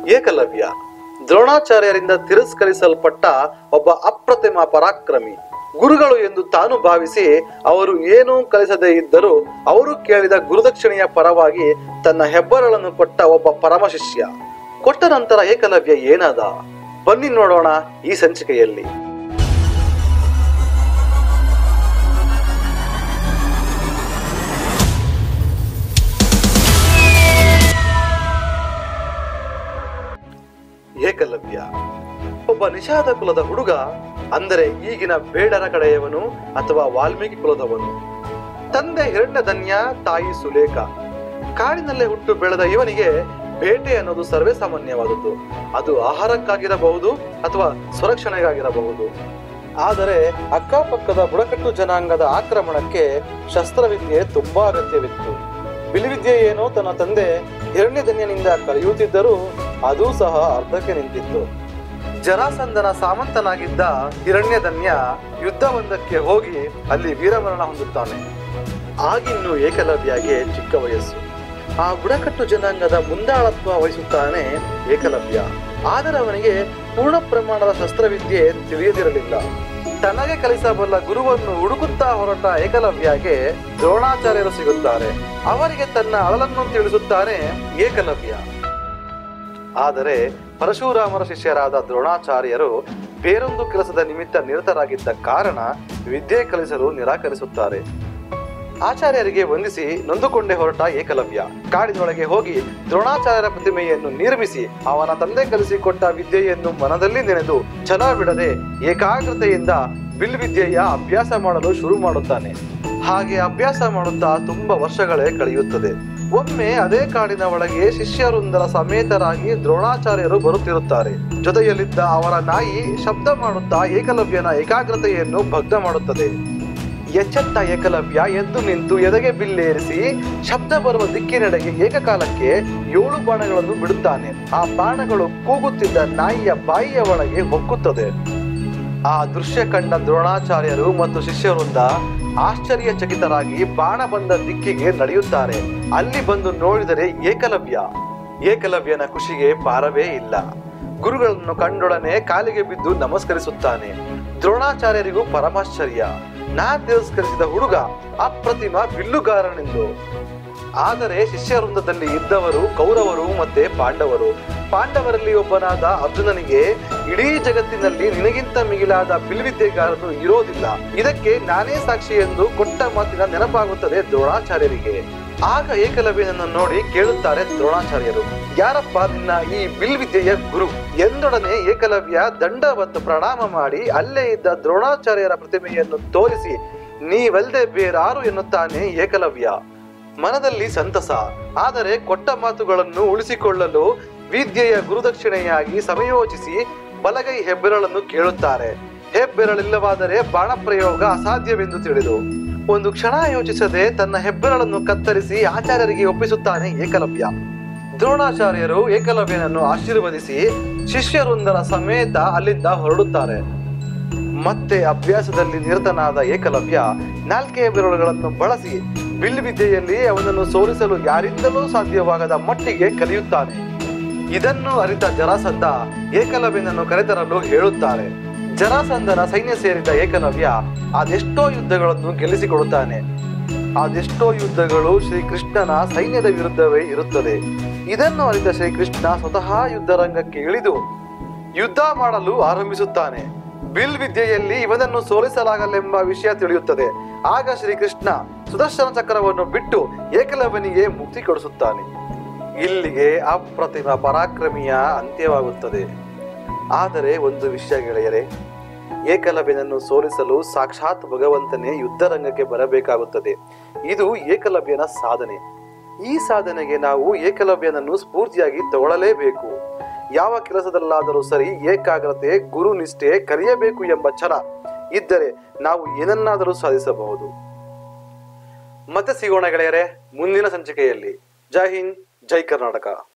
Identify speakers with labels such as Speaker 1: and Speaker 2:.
Speaker 1: ಏಕಲವ್ಯ ದ್ರೋಣಾಚಾರ್ಯರಿಂದ ತಿರಸ್ಕರಿಸಲ್ಪಟ್ಟ ಒಬ್ಬ ಅಪ್ರತಿಮ ಪರಾಕ್ರಮಿ ಗುರುಗಳು ಎಂದು ತಾನು ಭಾವಿಸಿ ಅವರು ಏನೂ ಕಲಿಸದೇ ಇದ್ದರೂ ಅವರು ಕೇಳಿದ ಗುರುದಕ್ಷಿಣೆಯ ಪರವಾಗಿ ತನ್ನ ಹೆಬ್ಬರಳನ್ನು ಕೊಟ್ಟ ಒಬ್ಬ ಪರಮ ಶಿಷ್ಯ ಕೊಟ್ಟ ನಂತರ ಏಕಲವ್ಯ ಏನಾದ ಬನ್ನಿ ನೋಡೋಣ ಈ ಸಂಚಿಕೆಯಲ್ಲಿ ಏಕಲವ್ಯ ಒಬ್ಬ ನಿಷಾದ ಕುಲದ ಹುಡುಗ ಅಂದರೆ ಈಗಿನ ಬೇಡರ ಕಡೆಯವನು ಅಥವಾ ವಾಲ್ಮೀಕಿ ಕುಲದವನು ತಂದೆ ಹಿರಣ್ಯಧನ್ಯ ತಾಯಿ ಸುಲೇಖ ಕಾಡಿನಲ್ಲೇ ಹುಟ್ಟು ಬೆಳೆದ ಇವನಿಗೆ ಬೇಟೆ ಅನ್ನೋದು ಸರ್ವೇ ಸಾಮಾನ್ಯವಾದದ್ದು ಅದು ಆಹಾರಕ್ಕಾಗಿರಬಹುದು ಅಥವಾ ಸ್ವರಕ್ಷಣೆಗಾಗಿರಬಹುದು ಆದರೆ ಅಕ್ಕಪಕ್ಕದ ಬುಡಕಟ್ಟು ಜನಾಂಗದ ಆಕ್ರಮಣಕ್ಕೆ ಶಸ್ತ್ರವಿದ್ಯೆ ತುಂಬಾ ಅಗತ್ಯವಿತ್ತು ಬಿಲ್ವಿದ್ಯೆ ಏನೋ ತನ್ನ ತಂದೆ ಹಿರಣ್ಯಧನ್ಯನಿಂದ ಕಲಿಯುತ್ತಿದ್ದರೂ ಅದೂ ಸಹ ಅರ್ಧಕ್ಕೆ ನಿಂತಿತ್ತು ಜರಾಸಂಧನ ಸಾಮಂತನಾಗಿದ್ದ ಹಿರಣ್ಯಧನ್ಯ ಯುದ್ಧವೊಂದಕ್ಕೆ ಹೋಗಿ ಅಲ್ಲಿ ವೀರಮರಣ ಹೊಂದುತ್ತಾನೆ ಆಗಿನ್ನು ಏಕಲವ್ಯಗೆ ಚಿಕ್ಕ ವಯಸ್ಸು ಆ ಬುಡಕಟ್ಟು ಜನಾಂಗದ ಮುಂದಾಳತ್ವ ವಹಿಸುತ್ತಾನೆ ಏಕಲವ್ಯ ಆದರೆ ಅವನಿಗೆ ಪೂರ್ಣ ಪ್ರಮಾಣದ ಶಸ್ತ್ರವಿದ್ಯೆ ತಿಳಿಯದಿರಲಿಲ್ಲ ತನಗೆ ಕಲಿಸಬಲ್ಲ ಗುರುವನ್ನು ಹುಡುಕುತ್ತಾ ಹೊರಟ ಏಕಲವ್ಯಗೆ ದ್ರೋಣಾಚಾರ್ಯರು ಸಿಗುತ್ತಾರೆ ಅವರಿಗೆ ತನ್ನ ಅಳಲನ್ನು ತಿಳಿಸುತ್ತಾನೆ ಏಕಲವ್ಯ ಆದರೆ ಪರಶುರಾಮರ ಶಿಷ್ಯರಾದ ದ್ರೋಣಾಚಾರ್ಯರು ಬೇರೊಂದು ಕೆಲಸದ ನಿಮಿತ್ತ ನಿರತರಾಗಿದ್ದ ಕಾರಣ ವಿದ್ಯೆ ಕಲಿಸಲು ನಿರಾಕರಿಸುತ್ತಾರೆ ಆಚಾರ್ಯರಿಗೆ ವಂದಿಸಿ ನೊಂದುಕೊಂಡೇ ಹೊರಟ ಏಕಲವ್ಯ ಕಾಡಿನೊಳಗೆ ಹೋಗಿ ದ್ರೋಣಾಚಾರ್ಯರ ಪ್ರತಿಮೆಯನ್ನು ನಿರ್ಮಿಸಿ ಅವನ ತಂದೆ ಕಲಿಸಿಕೊಟ್ಟ ವಿದ್ಯೆಯನ್ನು ಮನದಲ್ಲಿ ನೆನೆದು ಛಲ ಬಿಡದೆ ಏಕಾಗ್ರತೆಯಿಂದ ಬಿಲ್ವಿದ್ಯೆಯ ಅಭ್ಯಾಸ ಮಾಡಲು ಶುರು ಮಾಡುತ್ತಾನೆ ಹಾಗೆ ಅಭ್ಯಾಸ ಮಾಡುತ್ತಾ ತುಂಬಾ ವರ್ಷಗಳೇ ಕಳೆಯುತ್ತದೆ ಒಮ್ಮೆ ಅದೇ ಕಾಡಿನ ಒಳಗೆ ಶಿಷ್ಯರೊಂದರ ಸಮೇತರಾಗಿ ದ್ರೋಣಾಚಾರ್ಯರು ಬರುತ್ತಿರುತ್ತಾರೆ ಜೊತೆಯಲ್ಲಿದ್ದ ಅವರ ನಾಯಿ ಶಬ್ದ ಮಾಡುತ್ತಾ ಏಕಲವ್ಯನ ಏಕಾಗ್ರತೆಯನ್ನು ಭಗ್ನ ಮಾಡುತ್ತದೆ ಎಚ್ಚೆತ್ತ ಏಕಲವ್ಯ ಎದ್ದು ನಿಂತು ಎದೆಗೆ ಬಿಲ್ಲೇರಿಸಿ ಶಬ್ದ ಬರುವ ದಿಕ್ಕಿನೆಡೆಗೆ ಏಕಕಾಲಕ್ಕೆ ಏಳು ಬಾಣಗಳನ್ನು ಬಿಡುತ್ತಾನೆ ಆ ಬಾಣಗಳು ಕೂಗುತ್ತಿದ್ದ ನಾಯಿಯ ಬಾಯಿಯ ಒಳಗೆ ಹೊಕ್ಕುತ್ತದೆ ಆ ದೃಶ್ಯ ಕಂಡ ದ್ರೋಣಾಚಾರ್ಯರು ಮತ್ತು ಶಿಷ್ಯವೃಂದ ಆಶ್ಚರ್ಯಚಕಿತರಾಗಿ ಬಾಣ ಬಂದ ದಿಕ್ಕಿಗೆ ನಡೆಯುತ್ತಾರೆ ಅಲ್ಲಿ ಬಂದು ನೋಡಿದರೆ ಏಕಲವ್ಯ ಏಕಲವ್ಯನ ಖುಷಿಗೆ ಪಾರವೇ ಇಲ್ಲ ಗುರುಗಳನ್ನು ಕಂಡೊಡನೆ ಕಾಲಿಗೆ ಬಿದ್ದು ನಮಸ್ಕರಿಸುತ್ತಾನೆ ದ್ರೋಣಾಚಾರ್ಯರಿಗೂ ಪರಮಾಶ್ಚರ್ಯ ನಾ ತಿರಸ್ಕರಿಸಿದ ಹುಡುಗ ಅಪ್ರತಿಮ ಬಿಲ್ಲುಗಾರನೆಂದು ಆದರೆ ಶಿಷ್ಯ ವೃಂದದಲ್ಲಿ ಇದ್ದವರು ಕೌರವರು ಮತ್ತೆ ಪಾಂಡವರು ಪಾಂಡವರಲ್ಲಿ ಒಬ್ಬನಾದ ಅರ್ಜುನನಿಗೆ ಇಡೀ ಜಗತ್ತಿನಲ್ಲಿ ನಿನಗಿಂತ ಮಿಗಿಲಾದ ಬಿಲ್ವಿದ್ಯೆಗಾರನು ಇರೋದಿಲ್ಲ ಇದಕ್ಕೆ ನಾನೇ ಸಾಕ್ಷಿ ಎಂದು ಕೊಟ್ಟ ಮಾತಿನ ನೆನಪಾಗುತ್ತದೆ ದ್ರೋಣಾಚಾರ್ಯರಿಗೆ ಆಗ ಏಕಲವ್ಯನನ್ನು ನೋಡಿ ಕೇಳುತ್ತಾರೆ ದ್ರೋಣಾಚಾರ್ಯರು ಯಾರಪ್ಪ ನಿನ್ನ ಈ ಬಿಲ್ವಿದ್ಯೆಯ ಗುರು ಎಂದೊಡನೆ ಏಕಲವ್ಯ ದಂಡವತ್ತು ಪ್ರಣಾಮ ಮಾಡಿ ಅಲ್ಲೇ ಇದ್ದ ದ್ರೋಣಾಚಾರ್ಯರ ಪ್ರತಿಮೆಯನ್ನು ತೋರಿಸಿ ನೀವಲ್ದೆ ಬೇರಾರು ಎನ್ನುತ್ತಾನೆ ಏಕಲವ್ಯ ಮನದಲ್ಲಿ ಸಂತಸ ಆದರೆ ಕೊಟ್ಟ ಮಾತುಗಳನ್ನು ಉಳಿಸಿಕೊಳ್ಳಲು ವಿದ್ಯೆಯ ಗುರುದಕ್ಷಿಣೆಯಾಗಿ ಸಮಯೋಚಿಸಿ ಬಲಗೈ ಹೆಬ್ಬೆರಳನ್ನು ಕೇಳುತ್ತಾರೆ ಹೆಬ್ಬೆರಳಿಲ್ಲವಾದರೆ ಬಾಣ ಪ್ರಯೋಗ ಅಸಾಧ್ಯವೆಂದು ತಿಳಿದು ಒಂದು ಕ್ಷಣ ಯೋಚಿಸದೆ ತನ್ನ ಹೆಬ್ಬೆರಳನ್ನು ಕತ್ತರಿಸಿ ಆಚಾರ್ಯರಿಗೆ ಒಪ್ಪಿಸುತ್ತಾನೆ ಏಕಲವ್ಯ ದ್ರೋಣಾಚಾರ್ಯರು ಏಕಲವ್ಯನನ್ನು ಆಶೀರ್ವದಿಸಿ ಶಿಷ್ಯರೊಂದರ ಸಮೇತ ಅಲ್ಲಿಂದ ಹೊರಡುತ್ತಾರೆ ಮತ್ತೆ ಅಭ್ಯಾಸದಲ್ಲಿ ನಿರತನಾದ ಏಕಲವ್ಯ ನಾಲ್ಕೇ ಬೆರಳುಗಳನ್ನು ಬಳಸಿ ಬಿಲ್ವಿದ್ಯೆಯಲ್ಲಿ ಅವನನ್ನು ಸೋಲಿಸಲು ಯಾರಿಂದಲೂ ಸಾಧ್ಯವಾಗದ ಮಟ್ಟಿಗೆ ಕಲಿಯುತ್ತಾನೆ ಇದನ್ನು ಅರಿತ ಜರಾಸಂಧ ಏಕಲವ್ಯನನ್ನು ಕರೆತರಲು ಹೇಳುತ್ತಾರೆ ಜರಾಸಂಧನ ಸೈನ್ಯ ಸೇರಿದ ಏಕಲವ್ಯ ಅದೆಷ್ಟೋ ಯುದ್ಧಗಳನ್ನು ಗೆಲ್ಲಿಸಿಕೊಡುತ್ತಾನೆ ಅದೆಷ್ಟೋ ಯುದ್ಧಗಳು ಶ್ರೀಕೃಷ್ಣನ ಸೈನ್ಯದ ವಿರುದ್ಧವೇ ಇರುತ್ತದೆ ಇದನ್ನು ಅರಿತ ಶ್ರೀಕೃಷ್ಣ ಸ್ವತಃ ಯುದ್ಧರಂಗಕ್ಕೆ ಇಳಿದು ಯುದ್ಧ ಮಾಡಲು ಆರಂಭಿಸುತ್ತಾನೆ ಬಿಲ್ ವಿದ್ಯೆಯಲ್ಲಿ ಇವನನ್ನು ಸೋಲಿಸಲಾಗಲೆಂಬ ವಿಷಯ ತಿಳಿಯುತ್ತದೆ ಆಗ ಶ್ರೀಕೃಷ್ಣ ಸುದರ್ಶನ ಚಕ್ರವನ್ನು ಬಿಟ್ಟು ಏಕಲವ್ಯನಿಗೆ ಮುಕ್ತಿ ಕೊಡಿಸುತ್ತಾನೆ ಇಲ್ಲಿಗೆ ಅಪ್ರತಿಮ ಪರಾಕ್ರಮಿಯ ಅಂತ್ಯವಾಗುತ್ತದೆ ಆದರೆ ಒಂದು ವಿಷಯ ಗೆಳೆಯರೆ ಏಕಲವ್ಯನನ್ನು ಸೋಲಿಸಲು ಸಾಕ್ಷಾತ್ ಭಗವಂತನೇ ಯುದ್ಧರಂಗಕ್ಕೆ ಬರಬೇಕಾಗುತ್ತದೆ ಇದು ಏಕಲವ್ಯನ ಸಾಧನೆ ಈ ಸಾಧನೆಗೆ ನಾವು ಏಕಲವ್ಯನನ್ನು ಸ್ಫೂರ್ತಿಯಾಗಿ ತಗೊಳ್ಳಲೇಬೇಕು ಯಾವ ಕೆಲಸದಲ್ಲಾದರೂ ಸರಿ ಏಕಾಗ್ರತೆ ಗುರುನಿಷ್ಠೆ ಕಲಿಯಬೇಕು ಎಂಬ ಛಲ ಇದ್ದರೆ ನಾವು ಏನನ್ನಾದರೂ ಸಾಧಿಸಬಹುದು ಮತ್ತೆ ಸಿಗೋಣ ಗೆಳೆಯರೆ ಮುಂದಿನ ಸಂಚಿಕೆಯಲ್ಲಿ ಜೈ ಹಿಂದ್ ಜೈ ಕರ್ನಾಟಕ